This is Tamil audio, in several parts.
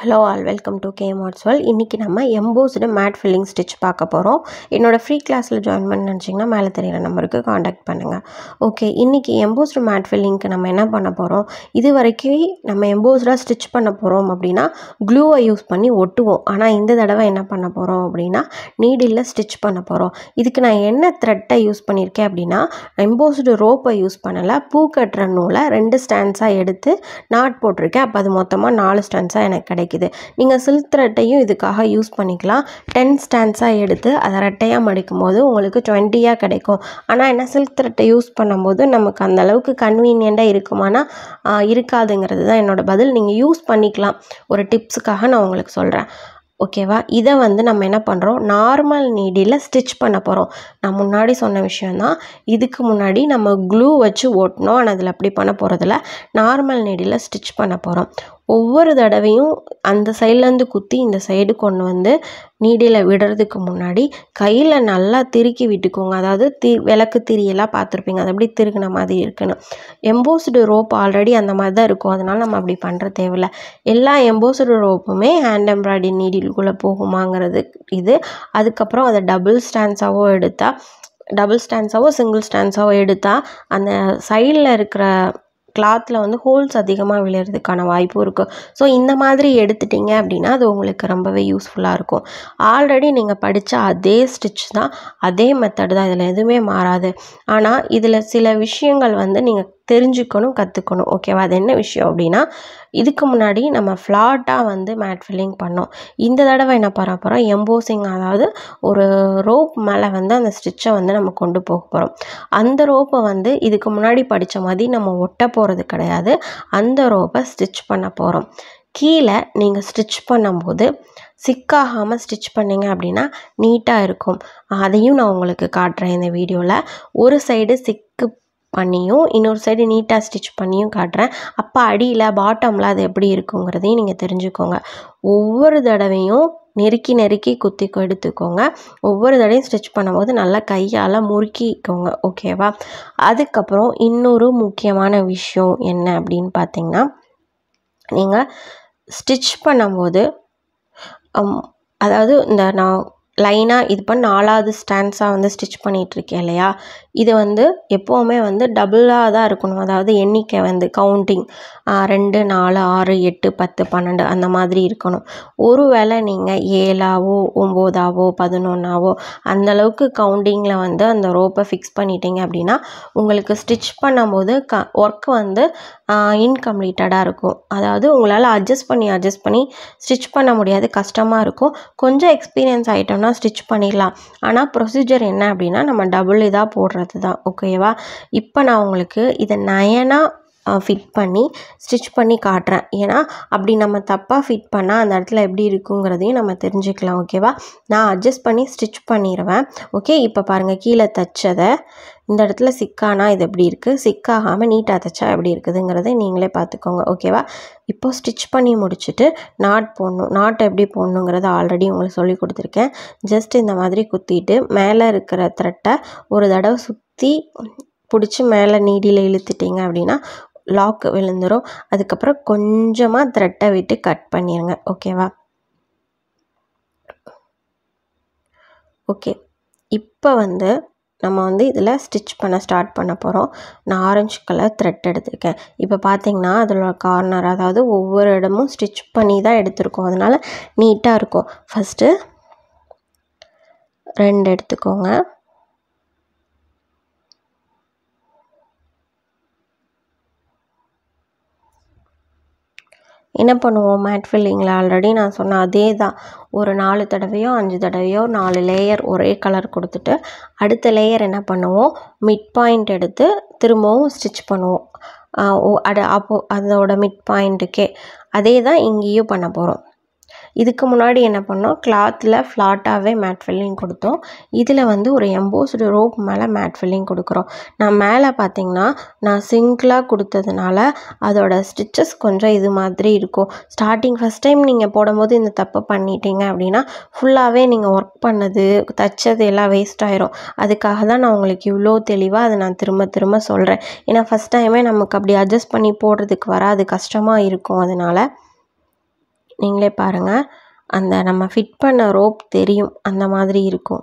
ஹலோ ஆல் வெல்கம் டு கேம் வாட்ஸ்வெல் இன்றைக்கி நம்ம எம்போஸ்டு மேட் ஃபில்லிங் ஸ்டிச் பார்க்க போகிறோம் என்னோடய ஃப்ரீ கிளாஸில் ஜாயின் பண்ண நினச்சிங்கன்னா மேலே தெரியிற நம்பருக்கு காண்டாக்ட் பண்ணுங்கள் ஓகே இன்றைக்கி எம்போஸ்டு மேட் ஃபில்லிங்க்கு நம்ம என்ன பண்ண போகிறோம் இது வரைக்கும் நம்ம எம்போஸ்டாக ஸ்டிச் பண்ண போகிறோம் அப்படின்னா க்ளூவை யூஸ் பண்ணி ஒட்டுவோம் ஆனால் இந்த தடவை என்ன பண்ண போகிறோம் அப்படின்னா நீடில் ஸ்டிச் பண்ண போகிறோம் இதுக்கு நான் என்ன த்ரெட்டை யூஸ் பண்ணியிருக்கேன் அப்படின்னா எம்போஸ்டு ரோப்பை யூஸ் பண்ணலை பூ கட்டுற நூலை ரெண்டு ஸ்டாண்ட்ஸாக எடுத்து நாட் போட்டிருக்கேன் அப்போ அது மொத்தமாக நாலு ஸ்டாண்ட்ஸாக எனக்கு கிடைக்குது நீங்கள் சில்க் த்ரெட்டையும் இதுக்காக யூஸ் பண்ணிக்கலாம் டென் ஸ்டாண்ட்ஸாக எடுத்து அதை ரெட்டையாக மடிக்கும் போது உங்களுக்கு டுவெண்ட்டியாக கிடைக்கும் ஆனால் என்ன சில்க் த்ரெட்டை யூஸ் பண்ணும்போது நமக்கு அந்த அளவுக்கு கன்வீனியண்ட்டாக இருக்குமானா ஆஹ், இருக்காதுங்கிறது தான் என்னோட பதில் நீங்கள் யூஸ் பண்ணிக்கலாம் ஒரு டிப்ஸுக்காக நான் உங்களுக்கு சொல்கிறேன் ஓகேவா இதை வந்து நம்ம என்ன பண்ணுறோம் நார்மல் நீடியில் ஸ்டிச் பண்ண போகிறோம் நான் முன்னாடி சொன்ன விஷயந்தான் இதுக்கு முன்னாடி நம்ம க்ளூ வச்சு ஓட்டணும் ஆனால் அதில் அப்படி பண்ண போகிறதில்ல நார்மல் நீடியில் ஸ்டிச் பண்ண போகிறோம் ஒவ்வொரு தடவையும் அந்த சைட்லேருந்து குத்தி இந்த சைடு கொண்டு வந்து நீடியில் விடுறதுக்கு முன்னாடி கையில் நல்லா திருக்கி விட்டுக்கோங்க அதாவது தி விளக்கு திரியெல்லாம் பார்த்துருப்பீங்க அது அப்படி திருகின மாதிரி இருக்குன்னு எம்போஸ்டு ரோப் ஆல்ரெடி அந்த மாதிரி தான் இருக்கும் அதனால நம்ம அப்படி பண்ணுற தேவையில்ல எல்லா எம்போஸ்டு ரோப்புமே ஹேண்ட் எம்ப்ராய்டரி நீடிலுக்குள்ளே போகுமாங்கிறது இது அதுக்கப்புறம் அதை டபுள் ஸ்டாண்ட்ஸாவோ எடுத்தால் டபுள் ஸ்டாண்ட்ஸாவோ சிங்கிள் ஸ்டாண்ட்ஸாவோ எடுத்தால் அந்த சைடில் இருக்கிற கிளாத்தில் வந்து ஹோல்ஸ் அதிகமாக விழுறதுக்கான வாய்ப்பும் இருக்குது ஸோ இந்த மாதிரி எடுத்துட்டீங்க அப்படின்னா அது உங்களுக்கு ரொம்பவே யூஸ்ஃபுல்லாக இருக்கும் ஆல்ரெடி நீங்கள் படித்த அதே ஸ்டிச் தான் அதே மெத்தட் தான் இதில் எதுவுமே மாறாது ஆனால் இதில் சில விஷயங்கள் வந்து நீங்கள் தெரிஞ்சுக்கணும் கற்றுக்கணும் ஓகேவா அது என்ன விஷயம் அப்படின்னா இதுக்கு முன்னாடி நம்ம ஃப்ளாட்டாக வந்து மேட் ஃபில்லிங் பண்ணோம் இந்த தடவை என்ன பண்ண போகிறோம் எம்போசிங் அதாவது ஒரு ரோப் மேலே வந்து அந்த ஸ்டிச்சை வந்து நம்ம கொண்டு போக போகிறோம் அந்த ரோப்பை வந்து இதுக்கு முன்னாடி படித்த மாதிரி நம்ம ஒட்ட போகிறது கிடையாது அந்த ரோப்பை ஸ்டிச் பண்ண போகிறோம் கீழே நீங்கள் ஸ்டிச் பண்ணும்போது சிக்காகாமல் ஸ்டிச் பண்ணீங்க அப்படின்னா நீட்டாக இருக்கும் அதையும் நான் உங்களுக்கு காட்டுறேன் இந்த வீடியோவில் ஒரு சைடு சிக்கு பண்ணியும் இன்னொரு சைடு நீட்டாக ஸ்டிச் பண்ணியும் காட்டுறேன் அப்போ அடியில் பாட்டமில் அது எப்படி இருக்குங்கிறதையும் நீங்கள் தெரிஞ்சுக்கோங்க ஒவ்வொரு தடவையும் நெருக்கி நெருக்கி குத்தி எடுத்துக்கோங்க ஒவ்வொரு தடவையும் ஸ்டிச் பண்ணும்போது நல்லா கையால் முறுக்கிக்கோங்க ஓகேவா அதுக்கப்புறம் இன்னொரு முக்கியமான விஷயம் என்ன அப்படின்னு பார்த்தீங்கன்னா நீங்கள் ஸ்டிச் பண்ணும்போது அம், அதாவது இந்த நான் லைனாக இது பண்ண நாலாவது ஸ்டாண்ட்ஸாக வந்து ஸ்டிச் பண்ணிகிட்ருக்கேன் இல்லையா இது வந்து எப்போவுமே வந்து டபுளாக தான் இருக்கணும் அதாவது எண்ணிக்கை வந்து கவுண்டிங் ரெண்டு நாலு ஆறு எட்டு பத்து பன்னெண்டு அந்த மாதிரி இருக்கணும் ஒருவேளை நீங்கள் ஏழாவோ ஒம்போதாவோ பதினொன்றாவோ அந்தளவுக்கு கவுண்டிங்கில் வந்து அந்த ரோப்பை ஃபிக்ஸ் பண்ணிட்டீங்க அப்படின்னா உங்களுக்கு ஸ்டிச் பண்ணும்போது க ஒர்க் வந்து இன்கம்ப்ளீட்டடாக இருக்கும் அதாவது உங்களால் அட்ஜஸ்ட் பண்ணி அட்ஜஸ்ட் பண்ணி ஸ்டிச் பண்ண முடியாது கஷ்டமாக இருக்கும் கொஞ்சம் எக்ஸ்பீரியன்ஸ் ஆகிட்டோம்னா ஸ்டிச் பண்ணிடலாம் ஆனால் ப்ரொசீஜர் என்ன அப்படின்னா நம்ம டபுள் இதாக போடுறது தான் ஓகேவா இப்போ நான் உங்களுக்கு இதை நயனாக ஃபிட் பண்ணி ஸ்டிச் பண்ணி காட்டுறேன் ஏன்னா அப்படி நம்ம தப்பாக ஃபிட் பண்ணால் அந்த இடத்துல எப்படி இருக்குங்கிறதையும் நம்ம தெரிஞ்சுக்கலாம் ஓகேவா நான் அட்ஜஸ்ட் பண்ணி ஸ்டிச் பண்ணிடுவேன் ஓகே இப்போ பாருங்கள் கீழே தைச்சதை இந்த இடத்துல சிக்கானா இது எப்படி இருக்குது சிக்காகாமல் நீட்டாக தைச்சா எப்படி இருக்குதுங்கிறதை நீங்களே பார்த்துக்கோங்க ஓகேவா இப்போ ஸ்டிச் பண்ணி முடிச்சுட்டு நாட் போடணும் நாட் எப்படி போடணுங்கிறத ஆல்ரெடி உங்களுக்கு சொல்லி கொடுத்துருக்கேன் ஜஸ்ட் இந்த மாதிரி குத்திட்டு மேலே இருக்கிற த்ரெட்டை ஒரு தடவை சுற்றி பிடிச்சி மேலே நீடியில் இழுத்துட்டீங்க அப்படின்னா லாக் விழுந்துடும் அதுக்கப்புறம் கொஞ்சமாக த்ரெட்டை விட்டு கட் பண்ணிடுங்க ஓகேவா ஓகே இப்போ வந்து நம்ம வந்து இதில் ஸ்டிச் பண்ண ஸ்டார்ட் பண்ண போகிறோம் நான் ஆரஞ்சு கலர் த்ரெட் எடுத்திருக்கேன் இப்போ பார்த்தீங்கன்னா அதோட கார்னர் அதாவது ஒவ்வொரு இடமும் ஸ்டிச் பண்ணி தான் எடுத்திருக்கோம் அதனால் நீட்டாக இருக்கும் ஃபஸ்ட்டு ரெண்டு எடுத்துக்கோங்க என்ன பண்ணுவோம் மேட் ஃபில்லிங்கில் ஆல்ரெடி நான் சொன்ன அதே தான் ஒரு நாலு தடவையோ அஞ்சு தடவையோ நாலு லேயர் ஒரே கலர் கொடுத்துட்டு அடுத்த லேயர் என்ன பண்ணுவோம் மிட் பாயிண்ட் எடுத்து திரும்பவும் ஸ்டிச் பண்ணுவோம் ஆஹ் ஓ அட அப்போ அதோட மிட் பாயிண்ட்டுக்கே அதே தான் இங்கேயும் பண்ண போகிறோம் இதுக்கு முன்னாடி என்ன பண்ணோம் கிளாத்தில் ஃப்ளாட்டாகவே மேட் ஃபில்லிங் கொடுத்தோம் இதில் வந்து ஒரு எம்போஸ்டு ரோப் மேலே மேட் ஃபில்லிங் கொடுக்குறோம் நான் மேலே பார்த்தீங்கன்னா நான் சிங்கிளாக கொடுத்ததுனால அதோட ஸ்டிச்சஸ் கொஞ்சம் இது மாதிரி இருக்கும் ஸ்டார்டிங் ஃபஸ்ட் டைம் நீங்கள் போடும்போது இந்த தப்பு பண்ணிட்டீங்க அப்படின்னா ஃபுல்லாகவே நீங்கள் ஒர்க் பண்ணது தைச்சது எல்லாம் வேஸ்ட் ஆயிரும் அதுக்காக தான் நான் உங்களுக்கு இவ்வளோ தெளிவாக அதை நான் திரும்ப திரும்ப சொல்கிறேன் ஏன்னா ஃபஸ்ட் டைமே நமக்கு அப்படி அட்ஜஸ்ட் பண்ணி போடுறதுக்கு வராது கஷ்டமாக இருக்கும் அதனால் நீங்களே பாருங்கள் அந்த நம்ம ஃபிட் பண்ண ரோப் தெரியும் அந்த மாதிரி இருக்கும்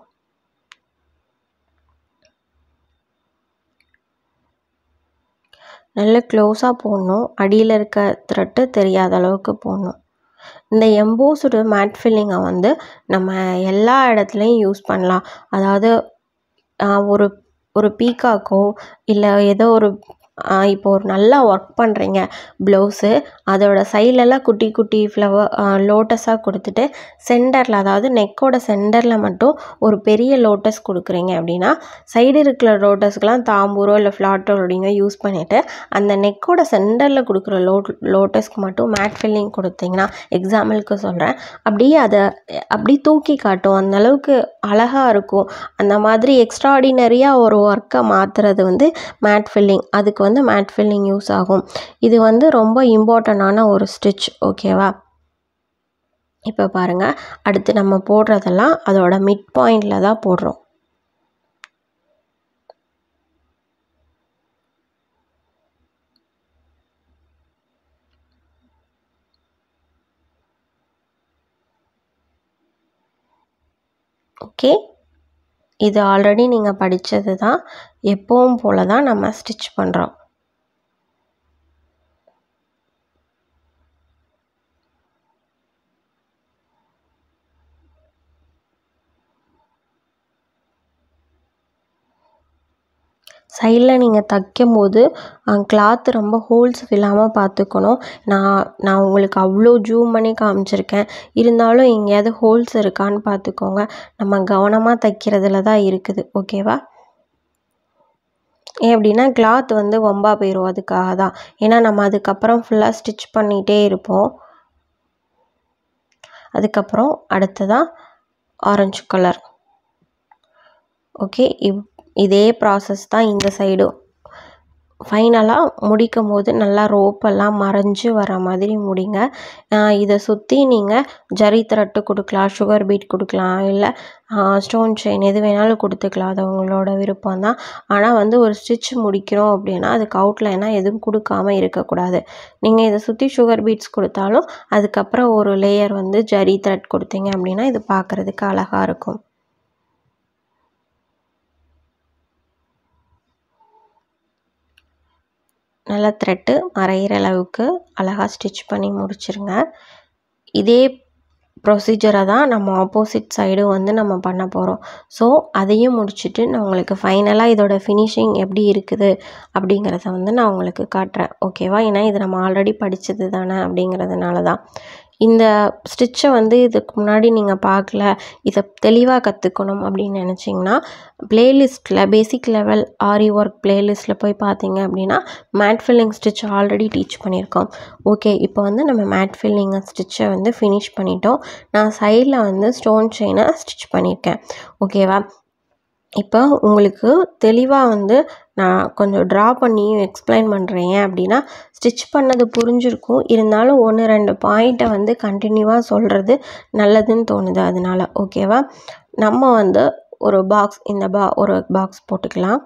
நல்ல க்ளோஸாக போடணும் அடியில் இருக்க த்ரெட்டு தெரியாத அளவுக்கு போடணும் இந்த எம்போஸ்டு மேட் ஃபில்லிங்கை வந்து நம்ம எல்லா இடத்துலையும் யூஸ் பண்ணலாம் அதாவது ஒரு ஒரு பீக்காக்கோ இல்லை ஏதோ ஒரு இப்போ ஒரு நல்லா ஒர்க் பண்ணுறீங்க ப்ளவுஸு அதோட சைட்லலாம் குட்டி குட்டி ஃப்ளவர் லோட்டஸாக கொடுத்துட்டு சென்டரில் அதாவது நெக்கோட சென்டரில் மட்டும் ஒரு பெரிய லோட்டஸ் கொடுக்குறீங்க அப்படின்னா சைடு இருக்கிற லோட்டஸ்க்கெலாம் தாம்பூரோ இல்லை ஃப்ளாட்டோடிங்க யூஸ் பண்ணிவிட்டு அந்த நெக்கோட சென்டரில் கொடுக்குற லோ லோட்டஸ்க்கு மட்டும் மேட் ஃபில்லிங் கொடுத்தீங்கன்னா எக்ஸாம்பிளுக்கு சொல்கிறேன் அப்படியே அதை அப்படி தூக்கி காட்டும் அந்த அளவுக்கு அழகாக இருக்கும் அந்த மாதிரி எக்ஸ்ட்ராடினரியாக ஒரு ஒர்க்கை மாற்றுறது வந்து மேட் ஃபில்லிங் அதுக்கு வந்து மேட் ஃபில்லிங் யூஸ் ஆகும் இது வந்து ரொம்ப இம்பார்ட்டண்டான ஒரு ஸ்டிச் ஓகேவா இப்போ பாருங்கள் அடுத்து நம்ம போடுறதெல்லாம் அதோட மிட் பாயிண்டில் தான் போடுறோம் ஓகே இது ஆல்ரெடி நீங்கள் படித்தது தான் எப்பவும் போல தான் நம்ம ஸ்டிச் பண்ணுறோம் சைடில் நீங்கள் தைக்கும் போது கிளாத் ரொம்ப ஹோல்ஸ் இல்லாமல் பார்த்துக்கணும் நான் நான் உங்களுக்கு அவ்வளோ ஜூம் பண்ணி காமிச்சிருக்கேன் இருந்தாலும் எங்கேயாவது ஹோல்ஸ் இருக்கான்னு பார்த்துக்கோங்க நம்ம கவனமாக தைக்கிறதுல தான் இருக்குது ஓகேவா ஏன் அப்படின்னா கிளாத் வந்து வம்பா போயிடும் அதுக்காக தான் ஏன்னா நம்ம அதுக்கப்புறம் ஃபுல்லாக ஸ்டிச் பண்ணிகிட்டே இருப்போம் அதுக்கப்புறம் அடுத்ததாக ஆரஞ்சு கலர் ஓகே இவ் இதே ப்ராசஸ் தான் இந்த சைடும் ஃபைனலாக முடிக்கும் போது நல்லா ரோப்பெல்லாம் மறைஞ்சு வர மாதிரி முடிங்க இதை சுற்றி நீங்கள் ஜரி த்ரெட்டு கொடுக்கலாம் சுகர் பீட் கொடுக்கலாம் இல்லை ஸ்டோன் செயின் எது வேணாலும் கொடுத்துக்கலாம் அது உங்களோட விருப்பம் தான் ஆனால் வந்து ஒரு ஸ்டிச் முடிக்கிறோம் அப்படின்னா அதுக்கு அவுட்லைனாக எதுவும் கொடுக்காம இருக்கக்கூடாது நீங்கள் இதை சுற்றி சுகர் பீட்ஸ் கொடுத்தாலும் அதுக்கப்புறம் ஒரு லேயர் வந்து ஜரி த்ரெட் கொடுத்தீங்க அப்படின்னா இது பார்க்குறதுக்கு அழகாக இருக்கும் நல்லா த்ரெட்டு மறையிற அளவுக்கு அழகாக ஸ்டிச் பண்ணி முடிச்சிருங்க இதே ப்ரொசீஜரை தான் நம்ம ஆப்போசிட் சைடும் வந்து நம்ம பண்ண போகிறோம் ஸோ அதையும் முடிச்சுட்டு நான் உங்களுக்கு ஃபைனலாக இதோட ஃபினிஷிங் எப்படி இருக்குது அப்படிங்கிறத வந்து நான் உங்களுக்கு காட்டுறேன் ஓகேவா ஏன்னா இது நம்ம ஆல்ரெடி படித்தது தானே அப்படிங்கிறதுனால தான் இந்த ஸ்டிச்சை வந்து இதுக்கு முன்னாடி நீங்கள் பார்க்கல இதை தெளிவாக கற்றுக்கணும் அப்படின்னு நினச்சிங்கன்னா ப்ளேலிஸ்ட்டில் பேசிக் லெவல் ஆரி ஒர்க் ப்ளேலிஸ்ட்டில் போய் பார்த்தீங்க அப்படின்னா mat filling stitch already teach பண்ணியிருக்கோம் ஓகே இப்போ வந்து நம்ம மேட் ஃபில்லிங் ஸ்டிச்சை வந்து ஃபினிஷ் பண்ணிட்டோம் நான் சைடில் வந்து ஸ்டோன் செயினை ஸ்டிச் பண்ணியிருக்கேன் ஓகேவா இப்போ உங்களுக்கு தெளிவாக வந்து நான் கொஞ்சம் ட்ரா பண்ணி எக்ஸ்பிளைன் பண்ணுறேன் ஏன் அப்படின்னா ஸ்டிச் பண்ணது புரிஞ்சிருக்கும் இருந்தாலும் ஒன்று ரெண்டு பாயிண்ட்டை வந்து கண்டினியூவாக சொல்கிறது நல்லதுன்னு தோணுது அதனால் ஓகேவா நம்ம வந்து ஒரு பாக்ஸ் இந்த பா ஒரு பாக்ஸ் போட்டுக்கலாம்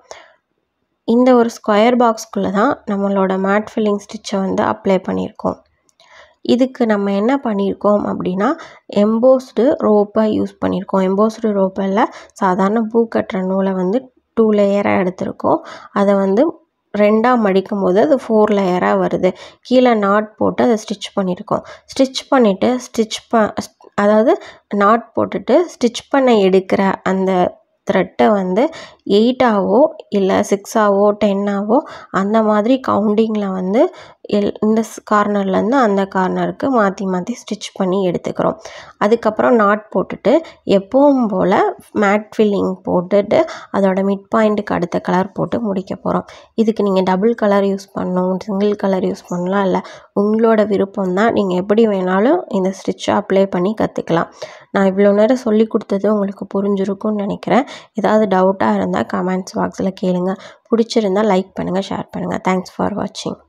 இந்த ஒரு ஸ்கொயர் பாக்ஸ்குள்ளே தான் நம்மளோட மேட் ஃபில்லிங் ஸ்டிச்சை வந்து அப்ளை பண்ணியிருக்கோம் இதுக்கு நம்ம என்ன பண்ணியிருக்கோம் அப்படின்னா எம்போஸ்டு ரோப்பை யூஸ் பண்ணியிருக்கோம் எம்போஸ்டு ரோப்பில் சாதாரண பூ கட்டுற நூலை வந்து டூ லேயராக எடுத்திருக்கோம் அதை வந்து ரெண்டாக மடிக்கும் போது அது ஃபோர் லேயராக வருது கீழே நாட் போட்டு அதை ஸ்டிச் பண்ணியிருக்கோம் ஸ்டிச் பண்ணிவிட்டு ஸ்டிச் ப அதாவது நாட் போட்டுட்டு ஸ்டிச் பண்ண எடுக்கிற அந்த த்ரெட்டை வந்து எயிட்டாவோ இல்லை சிக்ஸாவோ டென்னாவோ அந்த மாதிரி கவுண்டிங்கில் வந்து எல் இந்த கார்னர்லேருந்து அந்த கார்னருக்கு மாற்றி மாற்றி ஸ்டிச் பண்ணி எடுத்துக்கிறோம் அதுக்கப்புறம் நாட் போட்டுட்டு எப்பவும் போல் மேட் ஃபில்லிங் போட்டுட்டு அதோட மிட் பாயிண்ட்டுக்கு அடுத்த கலர் போட்டு முடிக்க போகிறோம் இதுக்கு நீங்கள் டபுள் கலர் யூஸ் பண்ணணும் சிங்கிள் கலர் யூஸ் பண்ணலாம் இல்லை உங்களோட விருப்பம் தான் நீங்கள் எப்படி வேணாலும் இந்த ஸ்டிச்சை அப்ளை பண்ணி கற்றுக்கலாம் நான் இவ்வளோ நேரம் சொல்லி கொடுத்தது உங்களுக்கு புரிஞ்சிருக்கும்னு நினைக்கிறேன் ஏதாவது டவுட்டாக இருந்தால் கமெண்ட்ஸ் பாக்ஸில் கேளுங்க பிடிச்சிருந்தால் லைக் பண்ணுங்கள் ஷேர் பண்ணுங்கள் தேங்க்ஸ் ஃபார் வாட்சிங்